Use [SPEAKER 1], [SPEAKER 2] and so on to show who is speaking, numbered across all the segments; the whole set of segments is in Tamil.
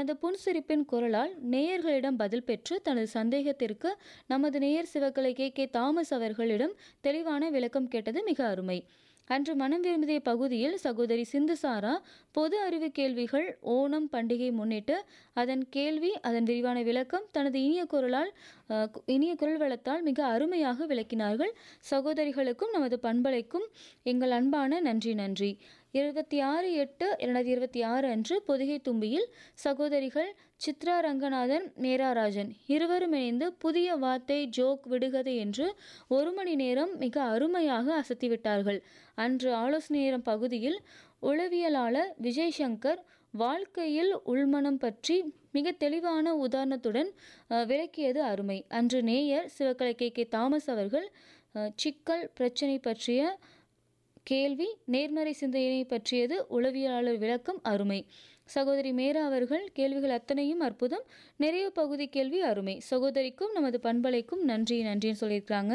[SPEAKER 1] தனது புன்சிரிப்பின் குரலால் நேயர்களிடம் பதில் பெற்று தனது சந்தேகத்திற்கு நமது நேயர் சிவகலை கே கே தாமஸ் அவர்களிடம் தெளிவான விளக்கம் கேட்டது மிக அருமை அன்று மனம் விரும்பிய பகுதியில் சகோதரி சிந்துசாரா பொது அறிவு கேள்விகள் ஓணம் பண்டிகை முன்னிட்டு அதன் கேள்வி அதன் விரிவான விளக்கம் தனது இனிய குரலால் அஹ், இனிய குரல் வளத்தால் மிக அருமையாக விளக்கினார்கள் சகோதரிகளுக்கும் நமது பண்பலைக்கும் எங்கள் அன்பான நன்றி நன்றி இருபத்தி ஆறு எட்டு இரண்டாயிரத்தி இருபத்தி ஆறு அன்று பொதிகை தும்பியில் சகோதரிகள் சித்ரா ரங்கநாதன் நேராராஜன் இருவரும் இணைந்து புதிய வார்த்தை ஜோக் விடுகதை என்று ஒரு மணி நேரம் மிக அருமையாக அசத்திவிட்டார்கள் அன்று ஆலோசனை நேரம் பகுதியில் உளவியலாளர் விஜய் சங்கர் வாழ்க்கையில் உள்மனம் பற்றி மிக தெளிவான உதாரணத்துடன் அஹ், விளக்கியது அருமை அன்று நேயர் சிவகலை கே கே தாமஸ் அவர்கள் அஹ், சிக்கல் பிரச்சனை பற்றிய கேள்வி நேர்மறை சிந்தனை பற்றியது உளவியலாளர் விளக்கம் அருமை சகோதரி மேரா அவர்கள் கேள்விகள் அத்தனையும் அற்புதம் நிறைவு பகுதி கேள்வி அருமை சகோதரிக்கும் நமது பண்பலைக்கும் நன்றி நன்றின்னு சொல்லியிருக்கிறாங்க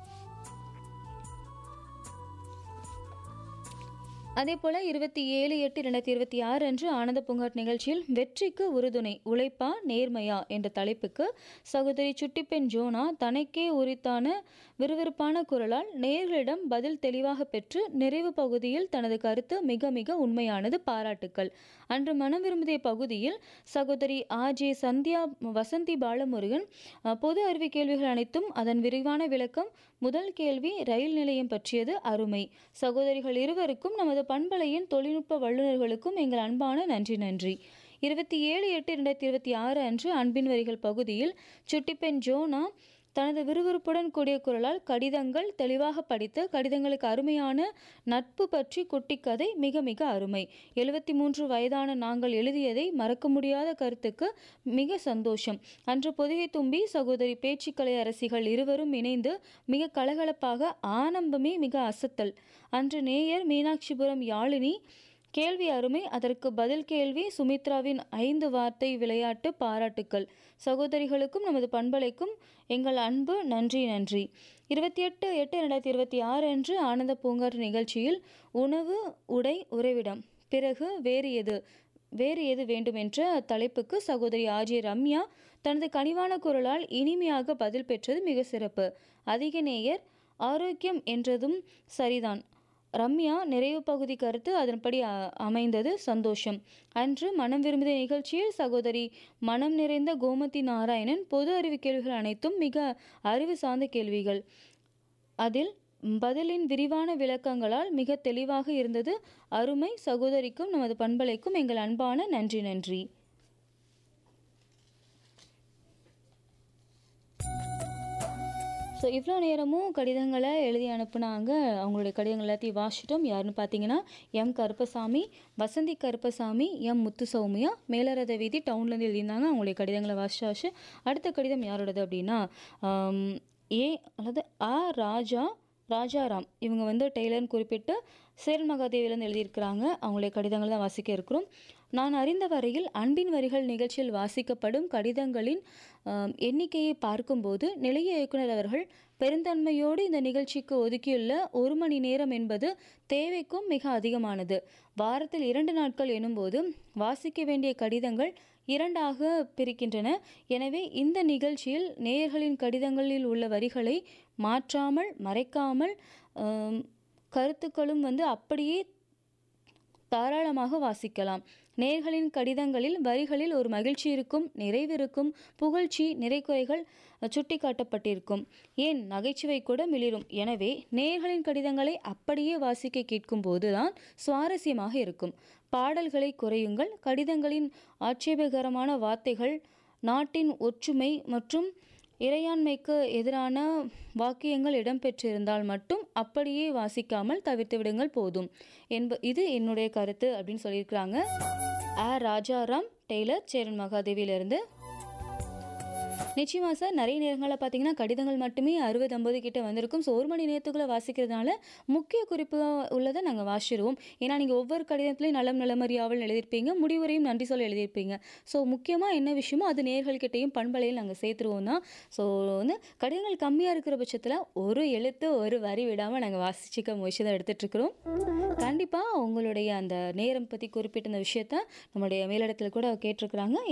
[SPEAKER 1] அதே போல இருபத்தி ஏழு எட்டு இரண்டாயிரத்தி இருபத்தி ஆறு அன்று ஆனந்த பூங்காட் நிகழ்ச்சியில் வெற்றிக்கு உறுதுணை உழைப்பா நேர்மையா என்ற தலைப்புக்கு சகோதரி சுட்டிப்பெண் ஜோனா தனக்கே உரித்தான விறுவிறுப்பான குரலால் நேயர்களிடம் பதில் தெளிவாக பெற்று நிறைவு பகுதியில் தனது கருத்து மிக மிக உண்மையானது பாராட்டுக்கள் அன்று மனம் விரும்பிய பகுதியில் சகோதரி ஆஜே சந்தியா வசந்தி பாலமுருகன் அஹ், பொது அறிவு கேள்விகள் அனைத்தும் அதன் விரிவான விளக்கம் முதல் கேள்வி ரயில் நிலையம் பற்றியது அருமை சகோதரிகள் இருவருக்கும் நமது பண்பலையின் தொழில்நுட்ப வல்லுநர்களுக்கும் எங்கள் அன்பான நன்றி நன்றி இருபத்தி ஏழு எட்டு இரண்டாயிரத்தி இருபத்தி ஆறு அன்று அன்பின் வரிகள் பகுதியில் சுட்டிப்பெண் ஜோனா தனது விறுவிறுப்புடன் கூடிய குரலால் கடிதங்கள் தெளிவாக படித்து கடிதங்களுக்கு அருமையான நட்பு பற்றி குட்டிக்கதை மிக மிக அருமை எழுபத்தி மூன்று வயதான நாங்கள் எழுதியதை மறக்க முடியாத கருத்துக்கு மிக சந்தோஷம் அன்று பொதிகை தும்பி சகோதரி பேச்சுக்கலை அரசிகள் இருவரும் இணைந்து மிக கலகலப்பாக ஆனந்தமே மிக அசத்தல் அன்று நேயர் மீனாட்சிபுரம் யாழினி கேள்வி அருமை அதற்கு பதில் கேள்வி சுமித்ராவின் ஐந்து வார்த்தை விளையாட்டு பாராட்டுக்கள் சகோதரிகளுக்கும் நமது பண்பலைக்கும் எங்கள் அன்பு நன்றி நன்றி இருபத்தி எட்டு எட்டு ரெண்டாயிரத்தி இருபத்தி ஆறு அன்று ஆனந்த பூங்காற்று நிகழ்ச்சியில் உணவு உடை உறைவிடம் பிறகு வேறு எது வேறு எது வேண்டும் என்ற தலைப்புக்கு சகோதரி ஆஜே ரம்யா தனது கனிவான குரலால் இனிமையாக பதில் பெற்றது மிக சிறப்பு அதிக நேயர் ஆரோக்கியம் என்றதும் சரிதான் ரம்யா நிறைவு பகுதி கருத்து அதன்படி அ- அமைந்தது சந்தோஷம் அன்று மனம் விரும்பிய நிகழ்ச்சியில் சகோதரி மனம் நிறைந்த கோமதி நாராயணன் பொது அறிவு கேள்விகள் அனைத்தும் மிக அறிவு சார்ந்த கேள்விகள் அதில் பதிலின் விரிவான விளக்கங்களால் மிக தெளிவாக இருந்தது அருமை சகோதரிக்கும் நமது பண்பலைக்கும் எங்கள் அன்பான நன்றி நன்றி ஸோ இவ்வளோ நேரமும் கடிதங்களை எழுதி அனுப்புனாங்க அவங்களுடைய கடிதங்கள் எல்லாத்தையும் வாசிட்டோம் யாருன்னு பார்த்தீங்கன்னா எம் கருப்பசாமி வசந்தி கருப்பசாமி எம் முத்து சௌமியா மேலரத வீதி டவுன்லேருந்து எழுதியிருந்தாங்க அவங்களுடைய கடிதங்களை வாசிச்சாச்சு அடுத்த கடிதம் யாரோடது அப்படின்னா ஆம், ஏ அல்லது ஆ ராஜா ராஜாராம் இவங்க வந்து டெய்லர்னு குறிப்பிட்டு சேரன் மகாதேவிலேருந்து எழுதியிருக்கிறாங்க அவங்களுடைய கடிதங்கள் தான் வாசிக்க இருக்கிறோம் நான் அறிந்த வரையில் அன்பின் வரிகள் நிகழ்ச்சியில் வாசிக்கப்படும் கடிதங்களின் ஆம், எண்ணிக்கையை பார்க்கும்போது நிலைய இயக்குனர் அவர்கள் பெருந்தன்மையோடு இந்த நிகழ்ச்சிக்கு ஒதுக்கியுள்ள ஒரு மணி நேரம் என்பது தேவைக்கும் மிக அதிகமானது வாரத்தில் இரண்டு நாட்கள் எனும்போது வாசிக்க வேண்டிய கடிதங்கள் இரண்டாக பிரிக்கின்றன எனவே இந்த நிகழ்ச்சியில் நேயர்களின் கடிதங்களில் உள்ள வரிகளை மாற்றாமல் மறைக்காமல் ஆம், கருத்துக்களும் வந்து அப்படியே தாராளமாக வாசிக்கலாம் நேர்களின் கடிதங்களில் வரிகளில் ஒரு மகிழ்ச்சி இருக்கும் நிறைவு இருக்கும் புகழ்ச்சி நிறைக்குறைகள் சுட்டி காட்டப்பட்டிருக்கும் ஏன் நகைச்சுவை கூட மிளிரும் எனவே நேர்களின் கடிதங்களை அப்படியே வாசிக்க கேட்கும் போதுதான் சுவாரஸ்யமாக இருக்கும் பாடல்களை குறையுங்கள் கடிதங்களின் ஆட்சேபகரமான வார்த்தைகள் நாட்டின் ஒற்றுமை மற்றும் இறையாண்மைக்கு எதிரான வாக்கியங்கள் இடம்பெற்றிருந்தால் மட்டும் அப்படியே வாசிக்காமல் தவிர்த்து விடுங்கள் போதும் என்ப இது என்னுடைய கருத்து அப்படின்னு சொல்லியிருக்கிறாங்க ஆ ராஜாராம் டெய்லர் சேரன் மகாதேவியிலிருந்து நிச்சயமா சார் நிறைய நேரங்களில் பார்த்தீங்கன்னா கடிதங்கள் மட்டுமே அறுபது ஐம்பது கிட்ட வந்திருக்கும் ஸோ ஒரு மணி நேரத்துக்குள்ளே வாசிக்கிறதுனால முக்கிய குறிப்பு உள்ளதை நாங்கள் வாசிடுவோம் ஏன்னா நீங்கள் ஒவ்வொரு கடிதத்துலையும் நலம் நலமறியாவல் எழுதியிருப்பீங்க முடிவுரையும் நன்றி சொல்ல எழுதியிருப்பீங்க ஸோ முக்கியமாக என்ன விஷயமோ அது நேர்கள்கிட்டையும் பண்பலையில் நாங்கள் சேர்த்துருவோம் தான் ஸோ வந்து கடிதங்கள் கம்மியாக இருக்கிற பட்சத்தில் ஒரு எழுத்து ஒரு வரி விடாமல் நாங்கள் வாசிச்சிக்க முயற்சி தான் எடுத்துகிட்ருக்குறோம் கண்டிப்பாக உங்களுடைய அந்த நேரம் பற்றி குறிப்பிட்ட அந்த விஷயத்த நம்மளுடைய மேலிடத்தில் கூட கேட்டிருக்கிறாங்க